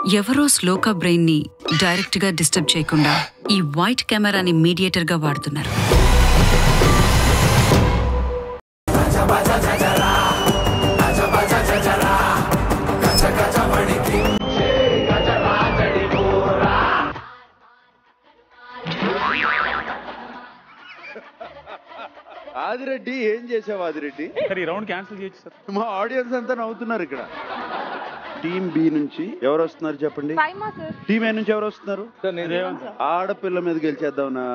ఎవరో స్లోకా బ్రెయిన్ ని డైరెక్ట్ గా డిస్టర్బ్ చేయకుండా ఈ వైట్ కెమెరాని మీడియేటర్ గా వాడుతున్నారు ఆదిరెడ్డి ఏం చేసావు ఆదిరెడ్డి సార్ ఈ రౌండ్ క్యాన్సిల్ చేయొచ్చు సార్ మా ఆడియన్స్ అంతా నవ్వుతున్నారు ఇక్కడ టీం బి నుంచి ఎవరు వస్తున్నారు చెప్పండి ఫైమా సార్ టీం ఏ నుంచి ఎవరు వస్తున్నారు రేవంత్ సార్ ఆడపిల్ల మీద గెలిచేద్దామనా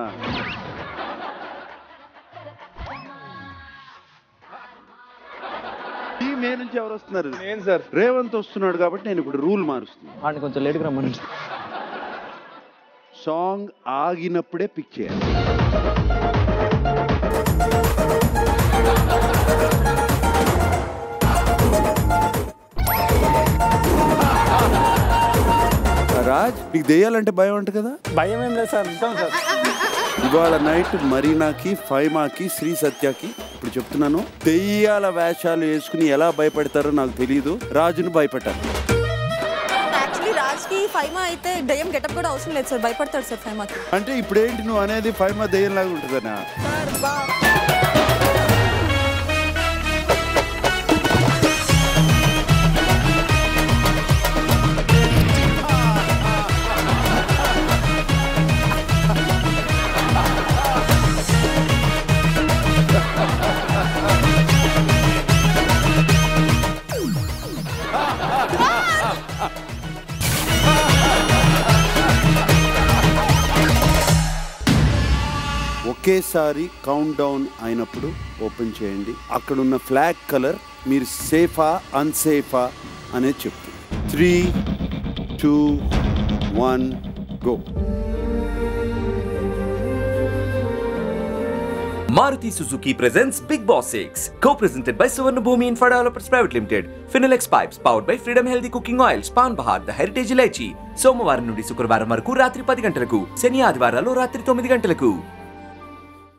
టీం ఏ నుంచి ఎవరు వస్తున్నారు నేను సార్ రేవంత్ వస్తున్నాడు కాబట్టి నేను ఇప్పుడు రూల్ మారుస్తున్నాను వాడిని కొంచెం లేట్గా రమ్మని సాంగ్ ఆగినప్పుడే పిక్ చేయాలి రాజ్ నీకు దెయ్యాలంటే భయం అంట కదా భయం ఏం లేదు సార్ ఉంటాం సార్ ఇవాళ నైట్ మరీనాకి ఫైమాకి శ్రీ సత్యకి ఇప్పుడు చెప్తున్నాను దెయ్యాల వేషాలు వేసుకుని ఎలా భయపెడతారో నాకు తెలియదు రాజును భయపెట్టాలి యాక్చువల్లీ రాజ్ కి ఫైమా అయితే దయ్యం గెటప్ కూడా అవసరం లేదు సార్ భయపడతాడు సార్ ఫైమాకి అంటే ఇప్పుడు ఏంటి నువ్వు అనేది ఫైమా దెయ్యం లాగా ఉంటుందనా సార్ బా ఒకేసారి కౌంట్ డౌన్ అయినప్పుడు ఓపెన్ చేయండి అక్కడ ఉన్న ఫ్లాగ్ కలర్ మీరు సేఫా అన్సేఫా అనేది చెప్తుంది three two one go Maruti Suzuki presents Big Boss 6, co-presented by Suvarna Bhumi Infra Developers Private Limited, Finilex Pipes, powered by Freedom Healthy Cooking Oil, Span Bahar, The Heritage Ilaichi. సోమవారం నుండి శుక్రవారం వరకు రాత్రి పది గంటలకు శని ఆదివారాలు రాత్రి తొమ్మిది గంటలకు